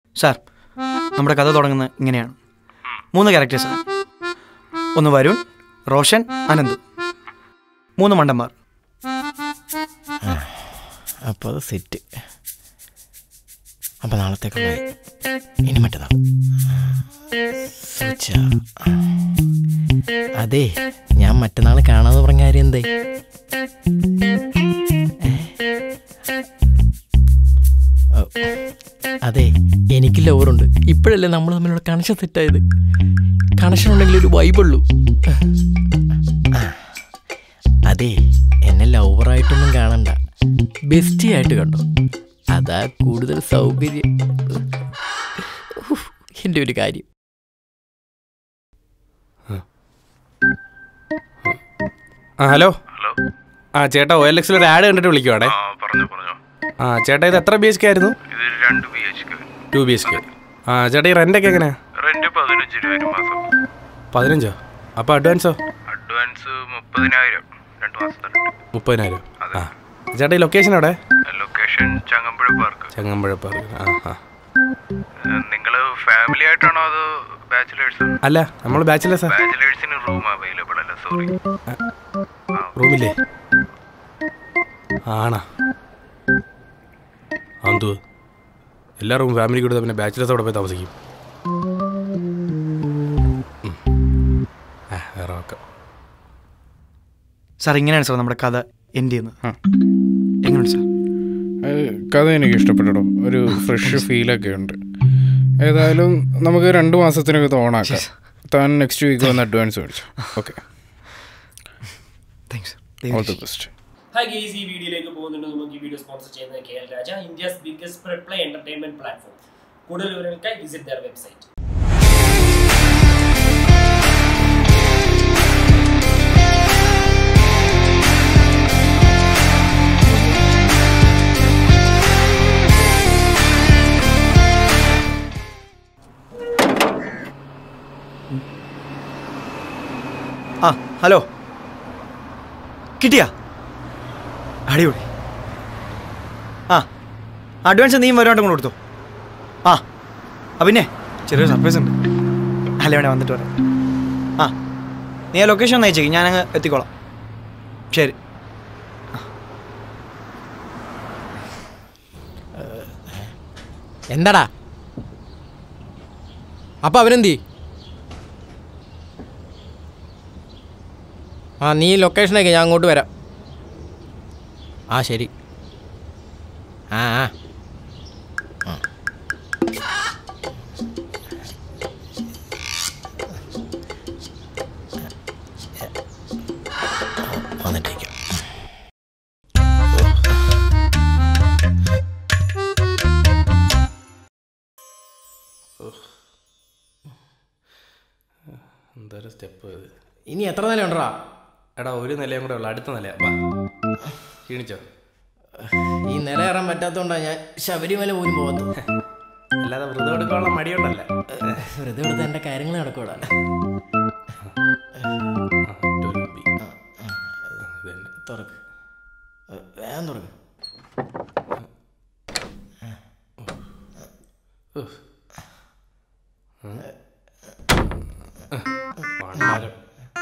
Sir നമ്മുടെ കഥ തുടങ്ങുന്നത് ഇങ്ങനെയാണ് മൂന്ന് ക്യാരക്ടേഴ്സാണ് ഒന്ന് വരുൺ റോഷൻ അനന്ത് മൂന്ന് മണ്ടന്മാർ അപ്പോൾ അത് സെറ്റ് അപ്പോൾ നാളത്തേക്ക് ബൈ ഇനി മറ്റന്നാൾ സുജ. അതെ ഞാൻ മറ്റന്നാൾ കാണാന്ന് പറഞ്ഞ കാര്യം എന്തേ ഓ, അതെ എനിക്ക് ലവറുണ്ട് ഇപ്പോഴല്ലേ നമ്മൾ തമ്മിലുള്ള കണക്ഷൻ സെറ്റായത് കണക്ഷൻ ഉണ്ടെങ്കിൽ ഒരു വൈബുള്ളൂ അതെ എന്നെ ലവറായിട്ടൊന്നും കാണണ്ട ബെസ്റ്റി ആയിട്ട് കണ്ടോ അതാ കൂടുതൽ സൗകര്യം ഉഫ്, എൻ്റെ ഒരു കാര്യം ആ ഹലോ ആ ചേട്ടാ ഒ എൽ എക്സിൽ ഒരു ആഡ് കണ്ടിട്ട് വിളിക്കുവാണേ ആ പറഞ്ഞോ പറഞ്ഞോ ആ ചേട്ടാ ഇത് എത്ര ബി എച്ച് കെ ആയിരുന്നു ഇത് രണ്ട് B H K two B H K ആ ചേട്ടാ ഈ റെൻ്റൊക്കെ എങ്ങനെയാ റെന്റ് പതിനഞ്ച് രൂപ ഒരു മാസം പതിനഞ്ചോ അപ്പോൾ അഡ്വാൻസോ അഡ്വാൻസ് മുപ്പതിനായിരം രണ്ട് മാസത്തെ മുപ്പതിനായിരം ആ ചേട്ടാ ഈ ലൊക്കേഷൻ എവിടെ location Changampuzha park Changampuzha park ആ ആ നിങ്ങൾ ഫാമിലി ആയിട്ടാണോ അതോ ബാച്ചിലേഴ്സ് അല്ല നമ്മൾ ബാച്ചിലേഴ്സാ ബാച്ചിലേഴ്സിന് റൂം അവൈലബിൾ അല്ല സോറി റൂമില്ലേ ആണാ അന്തു എല്ലാ റൂം ഫാമിലി കൂടെ പിന്നെ ബാച്ചിലേഴ്സ് അവിടെ പോയി താമസിക്കും ഉം. ആ, വേറെ നോക്കാം സാർ ഇങ്ങനെയാണ് സാർ നമ്മുടെ കഥ എൻഡ് ചെയ്യുന്നത് എങ്ങനെയുണ്ട് സാർ കഥ എനിക്ക് ഇഷ്ടപ്പെട്ടോ ഒരു ഫ്രഷ് ഫീലൊക്കെ ഉണ്ട് ഏതായാലും നമുക്ക് രണ്ട് മാസത്തിനൊക്കെ ഓണാക്കാം താൻ നെക്സ്റ്റ് വീക്ക് വന്ന് അഡ്വാൻസ് മേടിച്ചു okay thanks all the best hi guys ഈ വീഡിയോയിലേക്ക് പോകുന്നുണ്ട് നമുക്ക് ഈ വീഡിയോ സ്പോൺസർ ചെയ്യുന്നത് K L Raja India's biggest play entertainment platform കൂടുതൽ വിവരങ്ങൾക്കായി വിസിറ്റ് ദർ വെബ്സൈറ്റ് ആ ഹലോ കിട്ടിയാ അടിപൊളി ആ അഡ്വാൻസ് നീയും വരുവാണ്ട് കൊണ്ട് കൊടുത്തു ആ ആ പിന്നെ ചെറിയൊരു സർപ്രൈസ് ഉണ്ട് അല്ല വേണേ വന്നിട്ട് വരാം ആ നീ ആ ലൊക്കേഷൻ ഒന്ന് അയച്ചേക്ക് ഞാനങ്ങ് എത്തിക്കോളാം ശരി എന്താടാ അപ്പൊ അവനെന്തി ആ നീ ലൊക്കേഷനൊക്കെ ഞാൻ അങ്ങോട്ട് വരാം ആ ശരി ആ ആ ആ. വന്നിട്ടേക്കാം എന്തൊരു സ്റ്റെപ്പ് ഇത് ഇനി എത്ര നില ഉണ്ടടാ എടാ ഒരു നിലയും കൂടെ ഉള്ളു അടുത്ത നില വാ ക്ഷീണിച്ചോ ഈ നില കയറാൻ പറ്റാത്തതുകൊണ്ടാണ് ഞാൻ ശബരിമല പോലും പോകാത്തത് അല്ലാതെ വ്രതം എടുക്കാനുള്ള മടിയുണ്ടല്ലേ വെറുതെ എടുത്ത് എൻ്റെ കാര്യങ്ങൾ നടക്കൂടാ തുറക്ക് വേഗം തുറക്ക് പണ്ടാരം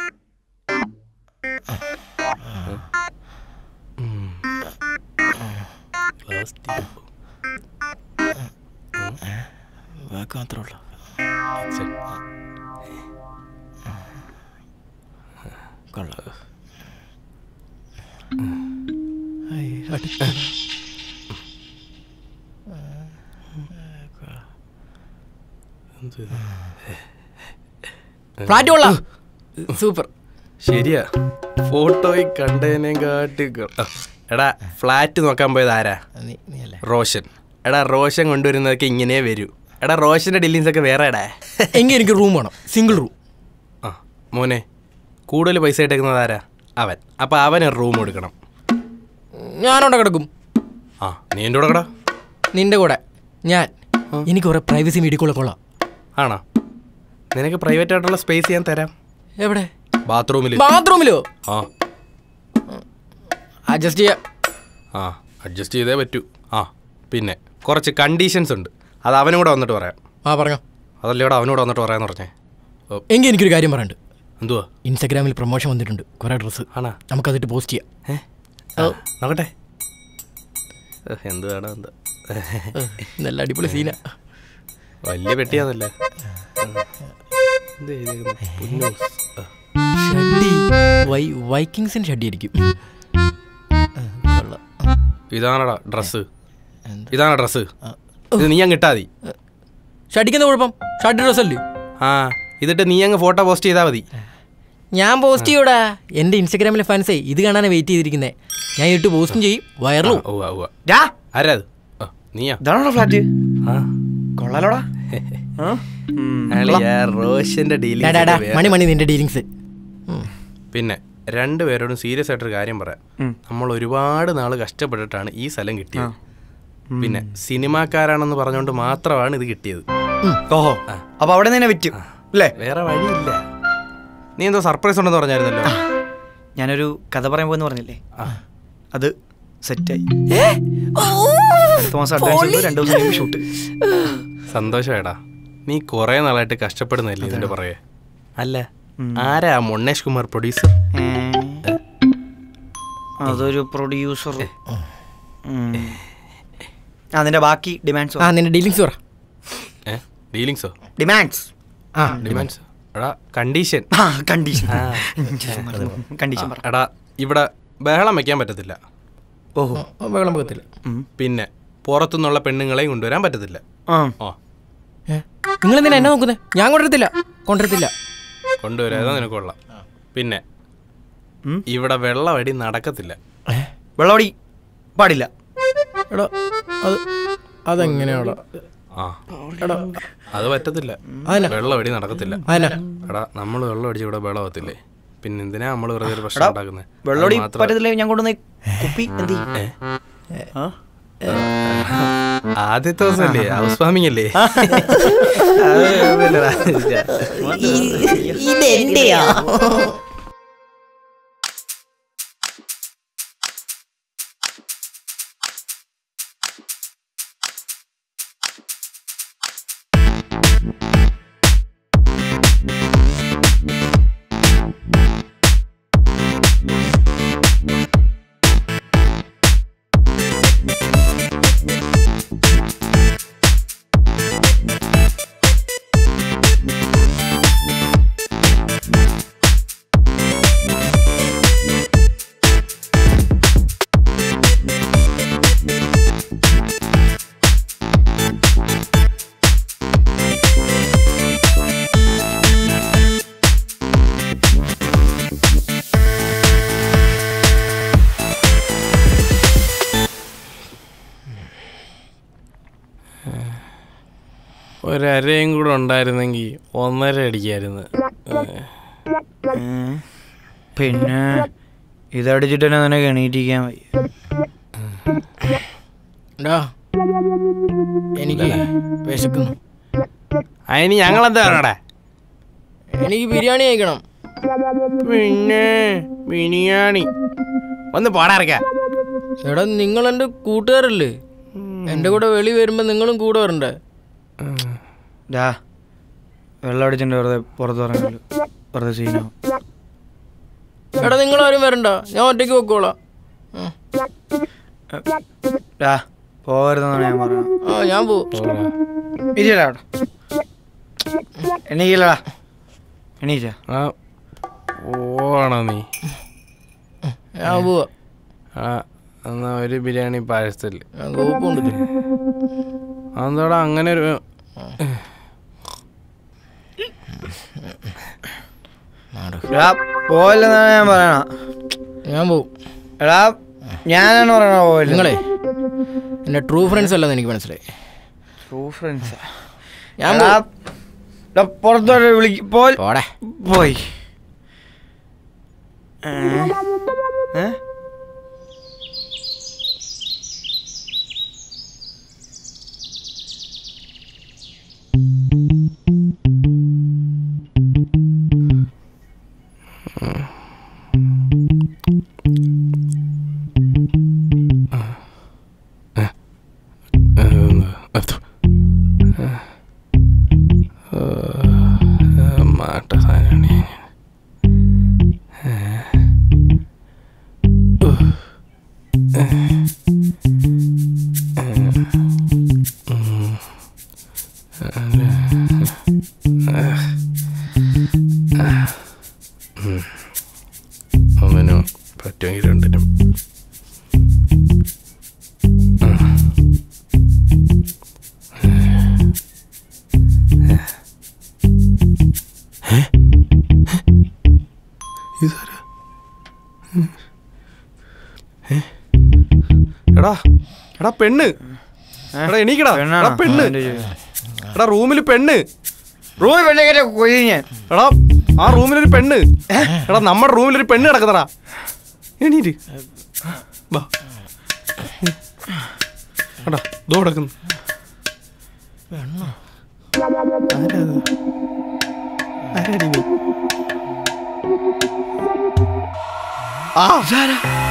പ്ലാസ്റ്റിക് വാക്ക് മാത്രമേ ഉള്ളൂ കൊള്ളാം ഐ, അടുത്ത. ഫ്ലാറ്റ് കൊള്ളാം സൂപ്പർ ശരിയാ ഫോട്ടോയിൽ കണ്ടതിനെ കാട്ടി എടാ ഫ്ലാറ്റ് നോക്കാൻ പോയത് ആരാ നീ നീ അല്ലേ റോഷൻ എടാ റോഷൻ കൊണ്ടുവരുന്നതൊക്കെ ഇങ്ങനെ വരൂ എടാ റോഷന്റെ ഡീലിങ്സ് ഒക്കെ വേറെ എടാ എങ്കിൽ എനിക്ക് റൂം വേണം സിംഗിൾ റൂം ആ മോനെ കൂടുതൽ പൈസ ഇട്ടേക്കുന്നത് ആരാ അവൻ അപ്പൊ അവന് റൂം എടുക്കണം ഞാനവിടെ കിടക്കും ആ നീ എൻ്റെ കൂടെ കടാ നിന്റെ കൂടെ ഞാൻ എനിക്ക് കുറെ പ്രൈവസി മീഡിയക്കുള്ള കൊള്ളാം ആണോ നിനക്ക് പ്രൈവറ്റ് ആയിട്ടുള്ള സ്പേസ് ഞാൻ തരാം എവിടെ ബാത്റൂമിൽ ബാത്റൂമിലോ ആ അഡ്ജസ്റ്റ് ചെയ്യാം ആ അഡ്ജസ്റ്റ് ചെയ്തേ പറ്റൂ ആ പിന്നെ കുറച്ച് കണ്ടീഷൻസ് ഉണ്ട് അത് അവനും കൂടെ വന്നിട്ട് പറയാം ആ പറഞ്ഞോ അതല്ലേടാ അവനോട് വന്നിട്ട് പറയാന്ന് പറഞ്ഞേ ഓ എങ്കിൽ എനിക്കൊരു കാര്യം പറയാനുണ്ട് എന്തുവാ ഇൻസ്റ്റാഗ്രാമിൽ പ്രൊമോഷൻ വന്നിട്ടുണ്ട് കുറേ ഡ്രസ്സ് ആണാ നമുക്കതിട്ട് പോസ്റ്റ് ചെയ്യാം ഏ ഓ. നോക്കട്ടെ ഏ, എന്ത് വേണം എന്താ നല്ല അടിപൊളി സീന വലിയ പെട്ടിയാന്നല്ലേ എന്ത് ചെയ്തേക്കുന്നെ? പുന്നൂസ്. ആ. ഷഡ്ഡി വൈ വൈക്കിങ്സിന് ഷഡ്ഡി ആയിരിക്കും ആ, കൊള്ളാം. ഇതാണടാ ഡ്രസ്സ് എന്ത്? ഇതാണ് ഡ്രസ്സ് ഇത് നീ അങ്ങ് ഇട്ടാ മതി ഷഡ്ഡിക്ക് എന്താ കുഴപ്പം ഷഡ്ഡി ഡ്രസ് അല്ലേ ആ ഇതിട്ട് നീ അങ്ങ് ഫോട്ടോ പോസ്റ്റ് ചെയ്താൽ മതി ഞാൻ പോസ്റ്റ് ചെയ്യൂടാ എൻ്റെ ഇൻസ്റ്റാഗ്രാമിലെ ഫാൻസേ ഇത് കാണാനാണ് വെയിറ്റ് ചെയ്തിരിക്കുന്നത് ഞാൻ ഇട്ട് പോസ്റ്റും ചെയ്യും വൈറലും ഓ ഉവ്വ. ഡാ ആരാ അത് ആ, നീയാ ഇതാണോ ഫ്ലാറ്റ് ആ കൊള്ളാലോടാ ആ? ഉം. അളിയാ, റോഷന്റെ ഡാ, ഡീലിംഗ്സ് ഡാ, ഡാ, ഒക്കെ വേറെ. മണി മണി നിന്റെ ഡീലിങ്സ് പിന്നെ രണ്ടുപേരോടും സീരിയസ് ആയിട്ടൊരു കാര്യം പറയാം ഉം. നമ്മൾ ഒരുപാട് നാൾ കഷ്ടപ്പെട്ടിട്ടാണ് ഈ സ്ഥലം കിട്ടിയത് പിന്നെ സിനിമാക്കാരാണെന്ന് പറഞ്ഞുകൊണ്ട് മാത്രമാണ് ഇത് കിട്ടിയത് ഓഹോ അപ്പൊ അവിടെ നിന്ന് തന്നെ വിറ്റു അല്ലേ വേറെ വഴിയില്ല നീ എന്തോ സർപ്രൈസ് ഉണ്ടെന്ന് പറഞ്ഞായിരുന്നല്ലോ ഞാനൊരു കഥ പറയാൻ പോയെന്ന് പറഞ്ഞില്ലേ അത് സെറ്റായി അടുത്ത മാസം അഡ്വാൻസ് രണ്ടു ദിവസം കഴിയുമ്പോൾ ഷൂട്ട് സന്തോഷമേടാ നീ കുറെ നാളായിട്ട് കഷ്ടപ്പെടുന്നില്ലേ ഇതിന്റെ പുറകെ അല്ല ആരാ ആ മൊണ്ണേഷ് കുമാർ പ്രൊഡ്യൂസർ അതൊരു പ്രൊഡ്യൂസർ അതിന്റെ ബാക്കി ഡിമാൻഡ്സ് ആ നിന്റെ ഡീലിങ്സ് പറ ഏ ഡീലിങ്സോ ഡിമാൻഡ്സ് ആ ഡിമാൻഡ്സ് എടാ കണ്ടീഷൻ ആ കണ്ടീഷൻ കണ്ടീഷൻ പറ എടാ ഇവിടെ ബഹളം വെക്കാൻ പറ്റത്തില്ല ഓഹോ വെള്ളം പോകത്തില്ല പിന്നെ പുറത്തുനിന്നുള്ള പെണ്ണുങ്ങളെയും കൊണ്ടുവരാൻ പറ്റത്തില്ല ആ ഓ നിങ്ങൾ എന്തിനാ എന്നെ നോക്കുന്നത് ഞാൻ കൊണ്ടുവരത്തില്ല കൊണ്ടുവരത്തില്ല കൊണ്ടുവരാതെ നിനക്ക് കൊള്ളാം പിന്നെ ഉം. ഇവിടെ വെള്ളമടി നടക്കത്തില്ല വെള്ളോടി പാടില്ല എടാ അത് അതെങ്ങനെയാടാ ആ എടാ അത് പറ്റത്തില്ല അതിനാ വെള്ളമടി നടക്കത്തില്ല അതിനാ എടാ നമ്മൾ വെള്ളം അടിച്ച് ഇവിടെ വെള്ളമാകത്തില്ലേ പിന്നെ എന്തിനാ നമ്മൾ വെറുതെ ഒരു പ്രശ്നം ഉണ്ടാക്കുന്നത് വെള്ളോടി പറ്റത്തില്ല ഞാൻ കൊണ്ടുവന്ന ഈ കുപ്പി എന്ത് ചെയ്യും? ആ? ആദ്യത്തെ ദിവസമല്ലേ ഹൗസ് വാമിംഗ് അല്ലേ ഇതെന്റെയാ ഒരരയും കൂടെ ഉണ്ടായിരുന്നെങ്കിൽ ഒന്നര അടിക്കായിരുന്നു ഉം. പിന്നെ ഇതടിച്ചിട്ട് തന്നെ നിനക്ക് എണീറ്റിരിക്കാൻ വയ്യ ഡാ എനിക്ക് വിശക്കുന്നു അതിന് ഞങ്ങൾ എന്താ പറയണേ എനിക്ക് ബിരിയാണി കഴിക്കണം പിന്നെ ബിരിയാണി ഒന്ന് പാടാറിക്കാം എടാ നിങ്ങൾ എൻ്റെ കൂട്ടുകാരല്ലേ എൻ്റെ കൂടെ വെളി വരുമ്പോൾ നിങ്ങളും കൂടെ വരണ്ടേ ഡാ വെള്ളം അടിച്ചിട്ട് വെറുതെ പുറത്ത് പറഞ്ഞല്ലോ വെറുതെ സീനാവും എടാ നിങ്ങളാരും വരണ്ട ഞാൻ ഒറ്റയ്ക്ക് വെക്കോളാം ഉം. ഡാ പോകരുതെന്നാണ് ഞാൻ പറഞ്ഞത് ആ ഞാൻ പോവും ഇരിയടാ അവിടെ എണീക്കില്ലടാ എണീച്ചാ ആ ഓണോ നീ ഞാൻ പോവാ ആ എന്നാ ഒരു ബിരിയാണി പാഴ്സൽ ഞാൻ കോപ്പുണ്ട് അതെന്താടാ അങ്ങനെ ഒരു എടാ പോയില്ലെന്നാണ് ഞാൻ പറയണ ഞാൻ പോവും എടാ ഞാനാണ് പറയണ പോയില്ല നിങ്ങളെ എൻ്റെ ട്രൂ ഫ്രണ്ട്സ് അല്ലെന്ന് എനിക്ക് മനസ്സിലായി ട്രൂ ഫ്രണ്ട്സാ ഞാൻ എടാ പോവും. എടാ, പുറത്തോട്ട് വിളിക്ക് പോൽ പോടെ പോയി ഏ? ഏ? മാട്ട സാധനമാണ് ഞാൻ. ഒന്നിനും പറ്റുമെങ്കിൽ രണ്ടിനും ഇതാരാ ഏ? എടാ എടാ പെണ്ണ് എടാ എണീക്കടാ എടാ പെണ്ണ് എടാ റൂമിൽ പെണ്ണ് റൂമിൽ പെണ്ണെ കൊയ്യും ഞാൻ എടാ ആ റൂമിലൊരു പെണ്ണ് എടാ നമ്മുടെ റൂമിലൊരു പെണ്ണ് കിടക്കുന്നടാ എണീറ്റ് വാ എടാ ദോ കിടക്കുന്നു ആ